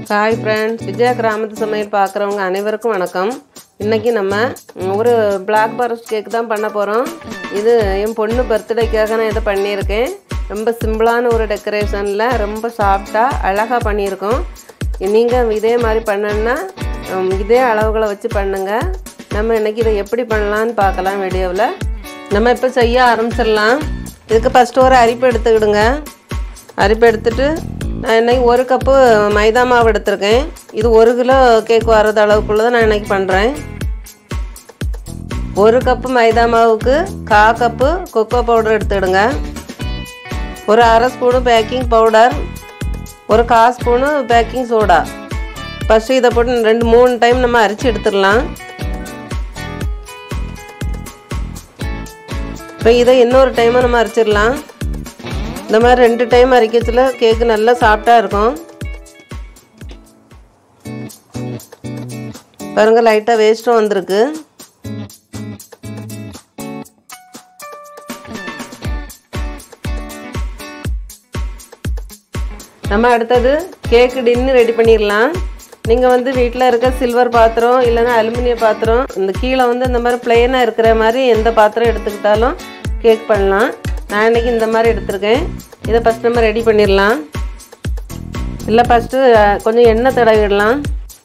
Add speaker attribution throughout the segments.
Speaker 1: hi friends Vijaya கிராமத்து சமையல் பார்க்குறவங்க அனைவருக்கும் வணக்கம் இன்றைக்கி நம்ம ஒரு பிளாக் ஃபாரஸ்ட் கேக் தான் பண்ண போகிறோம் இது என் பொண்ணு பர்த்டேக்காக நான் இதை பண்ணியிருக்கேன் ரொம்ப சிம்பிளான ஒரு டெக்கரேஷனில் ரொம்ப சாஃப்டாக அழகாக பண்ணியிருக்கோம் நீங்கள் இதே மாதிரி பண்ணணுன்னா உம், இதே அளவுகளை வச்சு பண்ணுங்கள் நம்ம இன்றைக்கி இதை எப்படி பண்ணலான்னு பார்க்கலாம் வீடியோவில் நம்ம இப்போ செய்ய ஆரம்பிச்சிடலாம் இதுக்கு ஃபஸ்ட்டு ஒரு அரிப்பு எடுத்துக்கிடுங்க அரிப்பு எடுத்துட்டு நான் இன்னைக்கு ஒரு கப்பு மைதா மாவு எடுத்திருக்கேன் இது ஒரு கிலோ கேக் வர்றது அளவுக்குள்ள தான் நான் இன்னைக்கு பண்ணுறேன் ஒரு கப்பு மைதா மாவுக்கு கா கப்பு கொக்கோ பவுடர் எடுத்துக்கிடுங்க ஒரு அரை ஸ்பூனு பேக்கிங் பவுடர் ஒரு கா ஸ்பூனு பேக்கிங் சோடா ஃபஸ்ட்டு இதை போட்டு ரெண்டு மூணு டைம் நம்ம அரைச்சி எடுத்துடலாம் இப்போ இதை இன்னொரு டைமும் நம்ம அரைச்சிடலாம் இந்த மாதிரி ரெண்டு டைம் அரைக்கச்சில் கேக்கு நல்லா சாஃப்டாக இருக்கும் பாருங்க லைட்டாக வேஸ்ட்டும் வந்திருக்கு நம்ம அடுத்தது கேக்கு டின்னு ரெடி பண்ணிடலாம் நீங்கள் வந்து வீட்டில் இருக்க சில்வர் பாத்திரம் இல்லைன்னா அலுமினிய பாத்திரம் இந்த கீழே வந்து இந்த மாதிரி பிளெயினாக இருக்கிற மாதிரி எந்த பாத்திரம் எடுத்துக்கிட்டாலும் கேக் பண்ணலாம் நான் இன்னைக்கு இந்த மாதிரி எடுத்திருக்கேன் இதை ஃபஸ்ட் நம்ம ரெடி பண்ணிடலாம் இல்லை ஃபஸ்ட்டு கொஞ்சம் எண்ணெய் தடவிடலாம்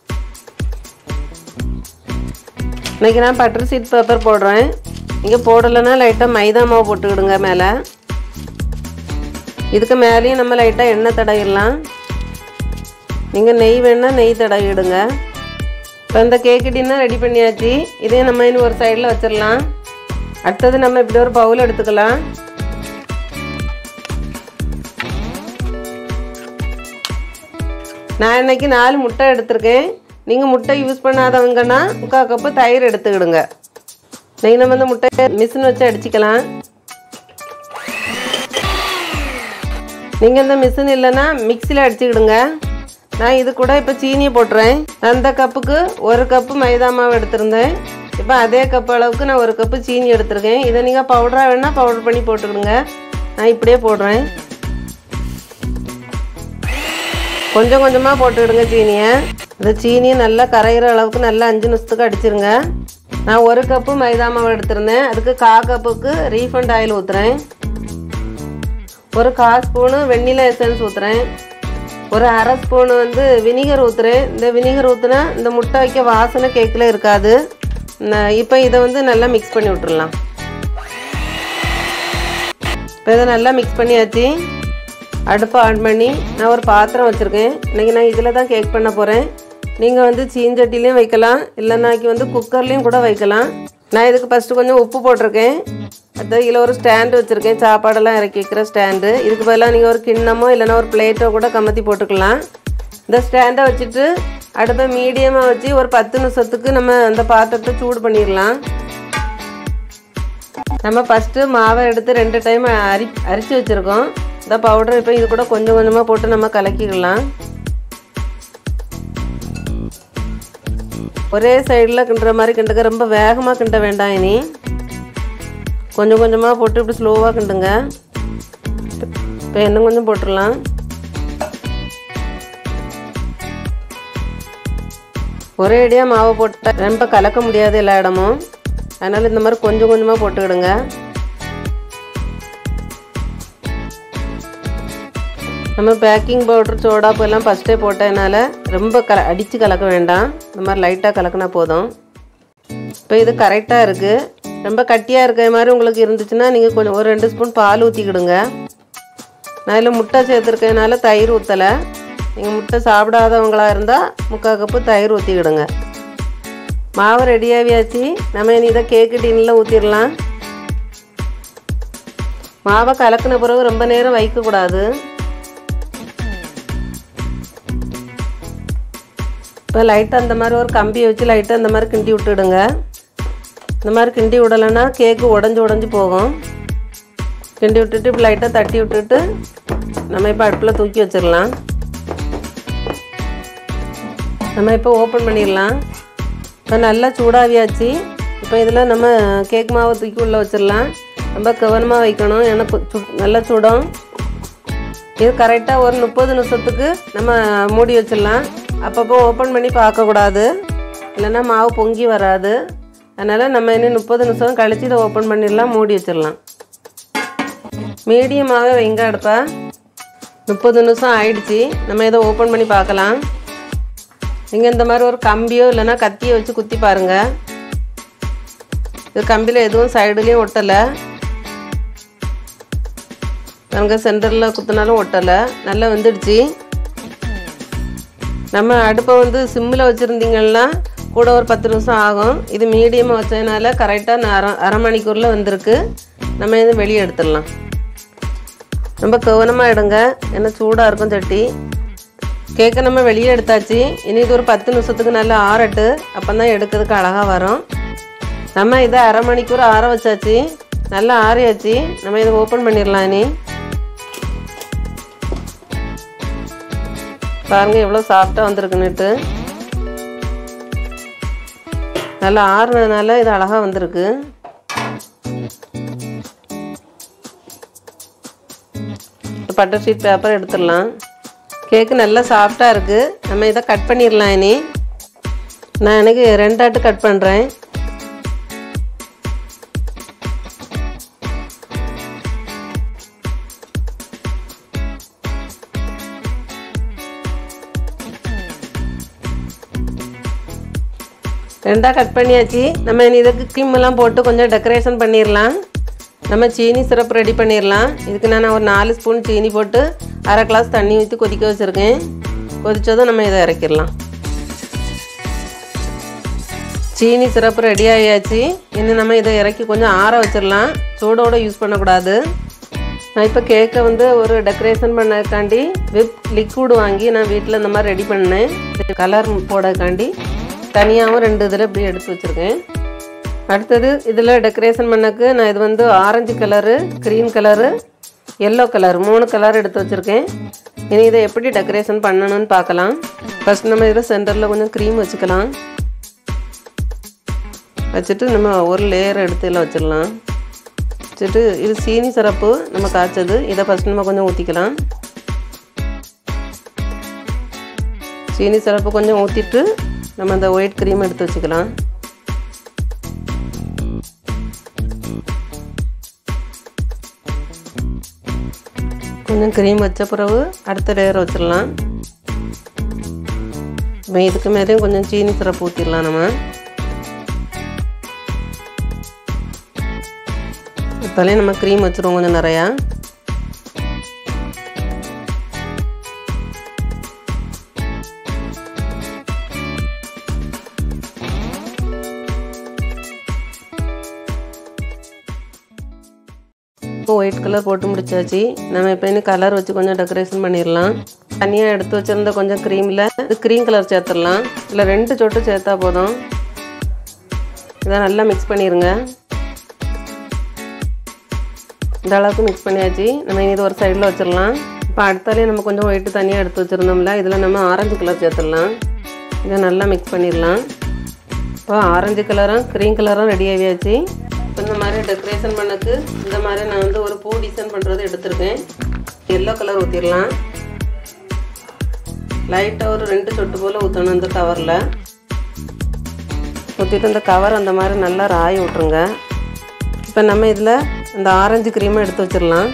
Speaker 1: இன்றைக்கி நான் பட்டர் சீட் பேப்பர் போடுறேன் இங்கே போடலைன்னா லைட்டாக மைதா மாவு போட்டுக்கிடுங்க மேலே இதுக்கு மேலேயும் நம்ம லைட்டாக எண்ணெய் தடவிடலாம் நீங்கள் நெய் வேணால் நெய் தடவிடுங்க இப்போ இந்த கேக்கு டின்னர் ரெடி பண்ணியாச்சு இதே நம்ம இன்னும் ஒரு சைடில் வச்சிடலாம் அடுத்தது நம்ம இப்படி ஒரு பவுல் எடுத்துக்கலாம் நான் இன்னைக்கு நாலு முட்டை எடுத்திருக்கேன் நீங்கள் முட்டை யூஸ் பண்ணாதவங்கன்னா முக்கால் கப்பு தயிர் எடுத்துக்கிடுங்க நீங்கள் நம்ம இந்த முட்டையை மிஷின் வச்சு அடிச்சுக்கலாம் நீங்கள் இந்த மிஷின் இல்லைன்னா மிக்சியில் அடிச்சுக்கிடுங்க நான் இது கூட இப்போ சீனியை போட்டுறேன் அந்த கப்புக்கு ஒரு கப்பு மைதா மாவு எடுத்திருந்தேன் இப்போ அதே கப் அளவுக்கு நான் ஒரு கப்பு சீனி எடுத்திருக்கேன் இதை நீங்கள் பவுடராக வேணால் பவுடர் பண்ணி போட்டுக்கிடுங்க நான் இப்படியே போடுறேன் கொஞ்சம் கொஞ்சமாக போட்டுக்கிடுங்க சீனியை இந்த சீனியை நல்லா கரையிற அளவுக்கு நல்லா அஞ்சு நிமிஷத்துக்கு அடிச்சிருங்க நான் ஒரு கப்பு மைதா மாவு எடுத்திருந்தேன் அதுக்கு கா கப்புக்கு ரீஃபண்ட் ஆயில் ஊற்றுறேன் ஒரு கா ஸ்பூனு வெண்ணிலா எசன்ஸ் ஊற்றுறேன் ஒரு அரை ஸ்பூனு வந்து வினிகர் ஊற்றுறேன் இந்த வினிகர் ஊற்றுனா இந்த முட்டை வைக்க வாசனை கேக்கில் இருக்காது நான் இப்போ இதை வந்து நல்லா மிக்ஸ் பண்ணி விட்டுறலாம் இப்போ இதை நல்லா மிக்ஸ் பண்ணியாச்சு அடுப்பை ஆன் பண்ணி நான் ஒரு பாத்திரம் வச்சுருக்கேன் இன்றைக்கி நான் இதில் தான் கேக் பண்ண போகிறேன் நீங்கள் வந்து சீஞ்சட்டிலையும் வைக்கலாம் இல்லைனாக்கி வந்து குக்கர்லேயும் கூட வைக்கலாம் நான் இதுக்கு ஃபஸ்ட்டு கொஞ்சம் உப்பு போட்டிருக்கேன் அடுத்தது இதில் ஒரு ஸ்டாண்டு வச்சுருக்கேன் சாப்பாடெல்லாம் இறக்கி வைக்கிற ஸ்டாண்டு இதுக்கு பதிலாக நீங்கள் ஒரு கிண்ணமோ இல்லைன்னா ஒரு பிளேட்டோ கூட கமத்தி போட்டுக்கலாம் இந்த ஸ்டாண்டை வச்சுட்டு அடுப்பை மீடியமாக வச்சு ஒரு பத்து நிமிஷத்துக்கு நம்ம அந்த பாத்திரத்தை சூடு பண்ணிடலாம் நம்ம ஃபஸ்ட்டு மாவை எடுத்து ரெண்டு டைம் அரி அரிச்சு வச்சுருக்கோம் இந்த பவுடர் இப்போ இது கூட கொஞ்சம் கொஞ்சமாக போட்டு நம்ம கலக்கிக்கலாம் ஒரே சைடில் கிண்டுற மாதிரி கிண்டுக்க ரொம்ப வேகமாக கிண்ட வேண்டாம் இனி கொஞ்சம் கொஞ்சமாக போட்டு இப்படி ஸ்லோவாக கிண்டுங்க இப்போ இன்னும் கொஞ்சம் போட்டுடலாம் ஒரே அடியாக மாவு போட்டால் ரொம்ப கலக்க முடியாது எல்லா இடமும் அதனால் இந்த மாதிரி கொஞ்சம் கொஞ்சமாக போட்டுக்கிடுங்க நம்ம பேக்கிங் பவுடர் சோடாப்பு எல்லாம் ஃபஸ்ட்டே போட்டதுனால ரொம்ப கல அடித்து கலக்க வேண்டாம் இந்த மாதிரி லைட்டாக கலக்கினா போதும் இப்போ இது கரெக்டாக இருக்குது ரொம்ப கட்டியாக இருக்கிற மாதிரி உங்களுக்கு இருந்துச்சுன்னா நீங்கள் கொஞ்சம் ஒரு ரெண்டு ஸ்பூன் பால் ஊற்றிக்கிடுங்க நான் இதில் முட்டை சேர்த்துருக்கதுனால தயிர் ஊற்றலை நீங்கள் முட்டை சாப்பிடாதவங்களா இருந்தால் முக்கால் கப்பு தயிர் ஊற்றிக்கிடுங்க மாவு ரெடியாகியாச்சு நம்ம இனி இதை கேக்கு டின்னில் ஊற்றிடலாம் மாவை கலக்கின பிறகு ரொம்ப நேரம் வைக்கக்கூடாது இப்போ லைட்டாக அந்த மாதிரி ஒரு கம்பியை வச்சு லைட்டாக இந்த மாதிரி கிண்டி விட்டுடுங்க இந்த மாதிரி கிண்டி விடலைன்னா கேக்கு உடஞ்சி உடஞ்சி போகும் கிண்டி விட்டுட்டு இப்படி லைட்டாக தட்டி விட்டுட்டு நம்ம இப்போ அடுப்பில் தூக்கி வச்சிடலாம் நம்ம இப்போ ஓப்பன் பண்ணிடலாம் இப்போ நல்லா சூடாவியாச்சு இப்போ இதில் நம்ம கேக் மாவை தூக்கி உள்ளே வச்சிடலாம் ரொம்ப கவனமாக வைக்கணும் ஏன்னா பு- சு- நல்லா சுடும் இது கரெக்டாக ஒரு முப்பது நிமிஷத்துக்கு நம்ம மூடி வச்சிடலாம் அப்பப்போ ஓப்பன் பண்ணி பார்க்கக்கூடாது இல்லைன்னா மாவு பொங்கி வராது அதனால் நம்ம இன்னும் முப்பது நிமிஷம் கழித்து இதை ஓப்பன் பண்ணிடலாம் மூடி வச்சிடலாம் மீடியமாகவே வைங்க அடுப்பை முப்பது நிமிஷம் ஆயிடுச்சு நம்ம இதை ஓப்பன் பண்ணி பார்க்கலாம் நீங்கள் இந்த மாதிரி ஒரு கம்பியோ இல்லைன்னா கத்தியோ வச்சு குத்தி பாருங்கள் இது கம்பியில் எதுவும் சைடுலேயும் ஒட்டலை நமக்கு சென்டரில் குத்தினாலும் ஒட்டலை நல்லா வெந்துடுச்சு நம்ம அடுப்பை வந்து சிம்மில் வச்சுருந்தீங்கன்னா கூட ஒரு பத்து நிமிஷம் ஆகும் இது மீடியமாக வச்சதுனால கரெக்டாக அரை அரை மணிக்கூரில் வந்திருக்கு நம்ம இது வெளியே எடுத்துடலாம் ரொம்ப கவனமாக எடுங்க ஏன்னா சூடாக இருக்கும் சட்டி கேக்கை நம்ம வெளியே எடுத்தாச்சு இனி இது ஒரு பத்து நிமிஷத்துக்கு நல்லா ஆறட்டு அப்போ தான் எடுக்கிறதுக்கு அழகாக வரும் நம்ம இதை அரை மணிக்கூர் ஆற வச்சாச்சு நல்லா ஆறியாச்சு நம்ம இதை ஓப்பன் பண்ணிடலாம் இனி பாருங்க எவ்வளோ சாஃப்டாக வந்திருக்குன்னுட்டு நல்லா ஆறுனதுனால இது அழகாக வந்திருக்கு பட்டர் ஷீட் பேப்பர் எடுத்துடலாம் கேக்கு நல்லா சாஃப்டாக இருக்குது நம்ம இதை கட் பண்ணிடலாம் இனி நான் எனக்கு ரெண்டாட்டு கட் பண்ணுறேன் ரெண்டாக கட் பண்ணியாச்சு நம்ம இனி இதுக்கு cream எல்லாம் போட்டு கொஞ்சம் டெக்கரேஷன் பண்ணிடலாம் நம்ம சீனி சிரப் ரெடி பண்ணிடலாம் இதுக்கு நான் ஒரு நாலு ஸ்பூன் சீனி போட்டு அரை கிளாஸ் தண்ணி ஊற்றி கொதிக்க வச்சுருக்கேன் கொதித்ததும் நம்ம இதை இறக்கிடலாம் சீனி சிரப்பு ரெடி ஆகியாச்சு இன்னும் நம்ம இதை இறக்கி கொஞ்சம் ஆற வச்சிடலாம் சூடோடு யூஸ் பண்ணக்கூடாது நான் இப்போ கேக்கை வந்து ஒரு டெக்கரேஷன் பண்ணக்காண்டி விப் லிக்விட் வாங்கி நான் வீட்டில் இந்த மாதிரி ரெடி பண்ணேன் கலர் போடக்காண்டி தனியாகவும் ரெண்டு இதில் இப்படி எடுத்து வச்சுருக்கேன் அடுத்தது இதில் டெக்கரேஷன் பண்ணக்கு நான் இது வந்து orange colour green colour yellow colour மூணு கலர் எடுத்து வச்சுருக்கேன் இனி இதை எப்படி டெக்கரேஷன் பண்ணணும்னு பார்க்கலாம் ஃபஸ்ட் நம்ம இதில் சென்டரில் கொஞ்சம் க்ரீம் வச்சுக்கலாம் வச்சுட்டு நம்ம ஒரு லேயர் எடுத்து இதில் வச்சிடலாம் வச்சுட்டு இது சீனி சிரப்பு நம்ம காய்ச்சது இதை ஃபஸ்ட் நம்ம கொஞ்சம் ஊற்றிக்கலாம் சீனி சிரப்பு கொஞ்சம் ஊற்றிட்டு நம்ம அந்த ஒயிட் க்ரீம் எடுத்து வச்சுக்கலாம் கொஞ்சம் க்ரீம் வச்ச பிறகு அடுத்த லேயர் வச்சிடலாம் இப்போ இதுக்கு மேலேயும் கொஞ்சம் சீனி சிரப்பு ஊற்றிடலாம் நம்ம இப்போலே நம்ம க்ரீம் வச்சுருவோம் கொஞ்சம் நிறையா இப்போ ஒயிட் கலர் போட்டு முடிச்சாச்சு நம்ம இப்போ இன்னும் கலர் வச்சு கொஞ்சம் டெக்கரேஷன் பண்ணிடலாம் தனியாக எடுத்து வச்சுருந்த கொஞ்சம் க்ரீமில் இது க்ரீம் கலர் சேர்த்துடலாம் இல்லை ரெண்டு சொட்டு சேர்த்தா போதும் இதை நல்லா மிக்ஸ் பண்ணிடுங்க இந்த அளவுக்கு மிக்ஸ் பண்ணியாச்சு நம்ம இனி இது ஒரு சைடில் வச்சிடலாம் இப்போ அடுத்தாலே நம்ம கொஞ்சம் ஒயிட்டு தனியாக எடுத்து வச்சுருந்தோம்ல இதில் நம்ம ஆரஞ்சு கலர் சேர்த்துடலாம் இதை நல்லா மிக்ஸ் பண்ணிடலாம் இப்போ ஆரஞ்சு கலரும் க்ரீன் கலரும் ரெடி ஆகியாச்சு இப்போ இந்த மாதிரி டெக்கரேஷன் பண்ணக்கு இந்த மாதிரி நான் வந்து ஒரு பூ டிசைன் பண்ணுறது எடுத்திருக்கேன் எல்லோ கலர் ஊற்றிடலாம் லைட்டாக ஒரு ரெண்டு சொட்டு போல் ஊற்றணும் இந்த கவரில் ஊற்றிட்டு இந்த கவர் அந்த மாதிரி நல்லா ராய் விட்ருங்க இப்போ நம்ம இதில் இந்த ஆரஞ்சு க்ரீமை எடுத்து வச்சிடலாம்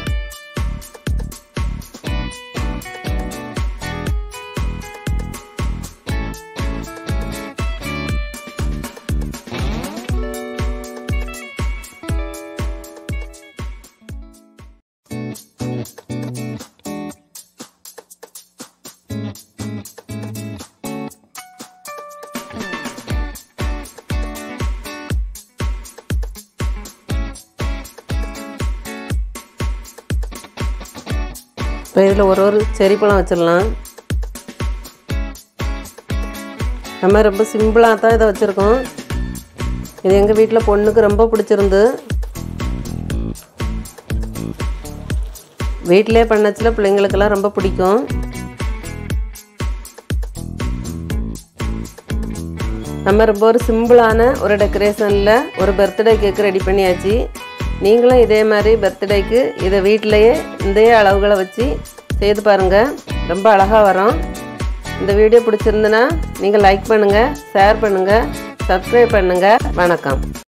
Speaker 1: இப்போ இதில் ஒரு ஒரு செரி பழம் வச்சிடலாம் நம்ம ரொம்ப சிம்பிளாக தான் இதை வச்சுருக்கோம் இது எங்கள் வீட்டில் பொண்ணுக்கு ரொம்ப பிடிச்சிருந்து வீட்டிலே பண்ணச்சில் பிள்ளைங்களுக்கெல்லாம் ரொம்ப பிடிக்கும் நம்ம ரொம்ப ஒரு சிம்பிளான ஒரு டெக்கரேஷனில் ஒரு பர்த்டே கேக்கு ரெடி பண்ணியாச்சு நீங்களும் இதே மாதிரி பர்த்டேக்கு இதை வீட்டிலையே இந்த அளவுகளை வச்சு செய்து பாருங்கள் ரொம்ப அழகாக வரும் இந்த வீடியோ பிடிச்சிருந்துன்னா நீங்கள் லைக் பண்ணுங்கள் ஷேர் பண்ணுங்கள் சப்ஸ்கிரைப் பண்ணுங்கள் வணக்கம்